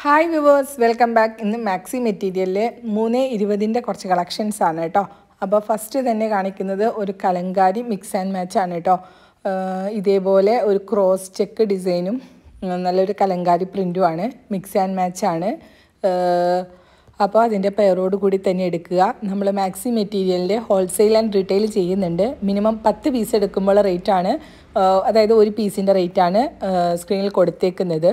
hi viewers welcome back ഇന്ന് maxi മെറ്റീരിയലിൽ മൂന്ന് ഇരുപതിൻ്റെ കുറച്ച് കളക്ഷൻസ് ആണ് കേട്ടോ അപ്പോൾ ഫസ്റ്റ് തന്നെ കാണിക്കുന്നത് ഒരു കലങ്കാരി മിക്സ് ആൻഡ് മാച്ച് ആണ് കേട്ടോ ആഹ് ഇതേപോലെ ഒരു ക്രോസ് ചെക്ക് ഡിസൈനും ഉം, നല്ലൊരു കലങ്കാരി പ്രിൻറ്റും ആണ് മിക്സ് ആൻഡ് മാച്ച് ആണ് ആഹ് അപ്പോൾ അതിൻ്റെ പെയറോട് കൂടി തന്നെ എടുക്കുക നമ്മൾ മാക്സി മെറ്റീരിയലിൻ്റെ ഹോൾസെയിൽ ആൻഡ് റീറ്റെയിൽ ചെയ്യുന്നുണ്ട് മിനിമം പത്ത് പീസ് എടുക്കുമ്പോൾ റേറ്റാണ് അതായത് ഒരു പീസിൻ്റെ റേറ്റാണ് സ്ക്രീനിൽ കൊടുത്തേക്കുന്നത്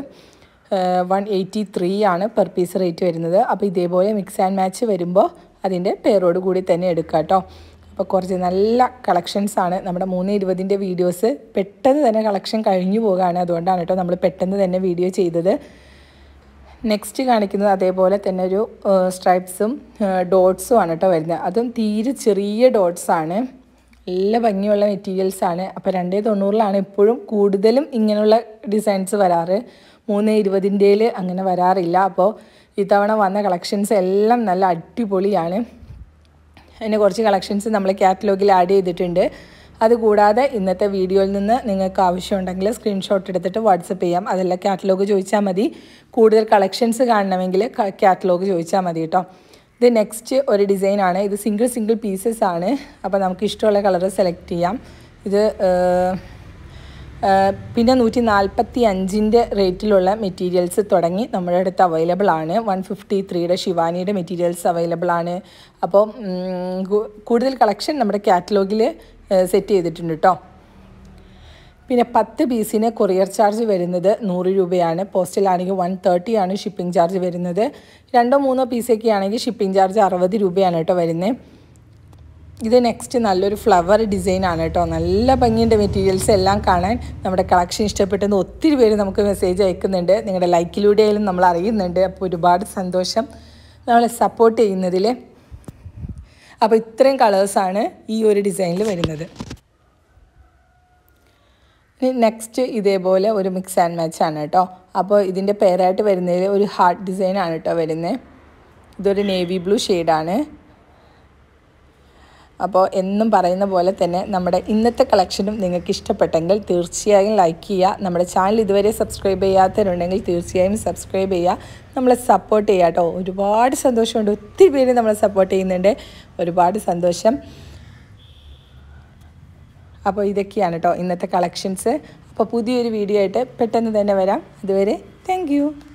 വൺ എയ്റ്റി ത്രീ ആണ് പെർ പീസ് റേറ്റ് വരുന്നത് അപ്പോൾ ഇതേപോലെ മിക്സ് ആൻഡ് മാച്ച് വരുമ്പോൾ അതിൻ്റെ പേരോട് കൂടി തന്നെ എടുക്കുക കേട്ടോ അപ്പോൾ കുറച്ച് നല്ല കളക്ഷൻസ് ആണ് നമ്മുടെ മൂന്ന് ഇരുപതിൻ്റെ വീഡിയോസ് പെട്ടെന്ന് തന്നെ കളക്ഷൻ കഴിഞ്ഞു പോകുകയാണ് അതുകൊണ്ടാണ് കേട്ടോ നമ്മൾ പെട്ടെന്ന് തന്നെ വീഡിയോ ചെയ്തത് നെക്സ്റ്റ് കാണിക്കുന്നത് അതേപോലെ തന്നെ ഒരു സ്ട്രൈപ്സും ഡോട്ട്സും ആണ് കേട്ടോ വരുന്നത് അതും തീരെ ചെറിയ ഡോട്ട്സ് ആണ് നല്ല ഭംഗിയുള്ള മെറ്റീരിയൽസ് ആണ് അപ്പോൾ രണ്ടേ തൊണ്ണൂറിലാണ് എപ്പോഴും കൂടുതലും ഇങ്ങനെയുള്ള ഡിസൈൻസ് വരാറ് മൂന്ന് ഇരുപതിൻ്റെയിൽ അങ്ങനെ വരാറില്ല അപ്പോൾ ഇത്തവണ വന്ന കളക്ഷൻസ് എല്ലാം നല്ല അടിപൊളിയാണ് അതിന് കുറച്ച് കളക്ഷൻസ് നമ്മൾ കാറ്റലോഗിൽ ആഡ് ചെയ്തിട്ടുണ്ട് അതുകൂടാതെ ഇന്നത്തെ വീഡിയോയിൽ നിന്ന് നിങ്ങൾക്ക് ആവശ്യമുണ്ടെങ്കിൽ സ്ക്രീൻഷോട്ട് എടുത്തിട്ട് വാട്സപ്പ് ചെയ്യാം അതല്ല കാറ്റലോഗ് ചോദിച്ചാൽ മതി കൂടുതൽ കളക്ഷൻസ് കാണണമെങ്കിൽ കാറ്റലോഗ് ചോദിച്ചാൽ മതി കേട്ടോ ഇത് നെക്സ്റ്റ് ഒരു ഡിസൈനാണ് ഇത് സിംഗിൾ സിംഗിൾ പീസസ് ആണ് അപ്പോൾ നമുക്ക് ഇഷ്ടമുള്ള കളർ സെലക്ട് ചെയ്യാം ഇത് ഏഹ്, ഏഹ്, പിന്നെ നൂറ്റി നാൽപ്പത്തി അഞ്ചിൻ്റെ റേറ്റിലുള്ള മെറ്റീരിയൽസ് തുടങ്ങി നമ്മുടെ അടുത്ത് അവൈലബിൾ ആണ് വൺ ഫിഫ്റ്റി ത്രീയുടെ ശിവാനിയുടെ മെറ്റീരിയൽസ് അവൈലബിൾ ആണ് അപ്പോൾ ഉം, കു- കൂടുതൽ കളക്ഷൻ നമ്മുടെ കാറ്റലോഗിൽ സെറ്റ് ചെയ്തിട്ടുണ്ട് കേട്ടോ പിന്നെ പത്ത് പീസിന് കൊറിയർ ചാർജ് വരുന്നത് നൂറ് രൂപയാണ് പോസ്റ്റലാണെങ്കിൽ വൺ തേർട്ടി ആണ് ഷിപ്പിംഗ് ചാർജ് വരുന്നത് രണ്ടോ മൂന്നോ പീസൊക്കെ ആണെങ്കിൽ ഷിപ്പിംഗ് ചാർജ് അറുപത് രൂപയാണ് കേട്ടോ വരുന്നത് ഇത് നെക്സ്റ്റ് നല്ലൊരു ഫ്ലവർ ഡിസൈൻ ആണ് കേട്ടോ നല്ല ഭംഗിയുണ്ട് മെറ്റീരിയൽസ് എല്ലാം കാണാൻ നമ്മുടെ കളക്ഷൻ ഇഷ്ടപ്പെട്ടെന്ന് ഒത്തിരി പേര് നമുക്ക് മെസ്സേജ് അയക്കുന്നുണ്ട് നിങ്ങളുടെ ലൈക്കിലൂടെയായാലും നമ്മൾ അറിയുന്നുണ്ട് അപ്പോൾ ഒരുപാട് സന്തോഷം നമ്മളെ സപ്പോർട്ട് ചെയ്യുന്നതിൽ അപ്പോൾ ഇത്രയും കളേഴ്സാണ് ഈ ഒരു ഡിസൈനിൽ വരുന്നത് നെക്സ്റ്റ് ഇതേപോലെ ഒരു മിക്സ് ആൻഡ് മാച്ച് ആണ് കേട്ടോ അപ്പോൾ ഇതിൻ്റെ പേരായിട്ട് വരുന്നതിൽ ഒരു ഹാർട്ട് ഡിസൈൻ ആണ് കേട്ടോ വരുന്നത് ഇതൊരു നേവി ബ്ലൂ ഷെയ്ഡാണ് അപ്പോൾ എന്നും പറയുന്ന പോലെ തന്നെ നമ്മുടെ ഇന്നത്തെ കളക്ഷനും നിങ്ങൾക്ക് ഇഷ്ടപ്പെട്ടെങ്കിൽ തീർച്ചയായും ലൈക്ക് ചെയ്യുക നമ്മുടെ ചാനൽ ഇതുവരെ സബ്സ്ക്രൈബ് ചെയ്യാത്തവരുണ്ടെങ്കിൽ തീർച്ചയായും സബ്സ്ക്രൈബ് ചെയ്യുക നമ്മളെ സപ്പോർട്ട് ചെയ്യുക കേട്ടോ ഒരുപാട് സന്തോഷമുണ്ട് ഒത്തിരി പേര് നമ്മളെ സപ്പോർട്ട് ചെയ്യുന്നുണ്ട് ഒരുപാട് സന്തോഷം അപ്പോൾ ഇതൊക്കെയാണ് കേട്ടോ ഇന്നത്തെ കളക്ഷൻസ് അപ്പോൾ പുതിയൊരു വീഡിയോ ആയിട്ട് പെട്ടെന്ന് തന്നെ വരാം അതുവരെ താങ്ക്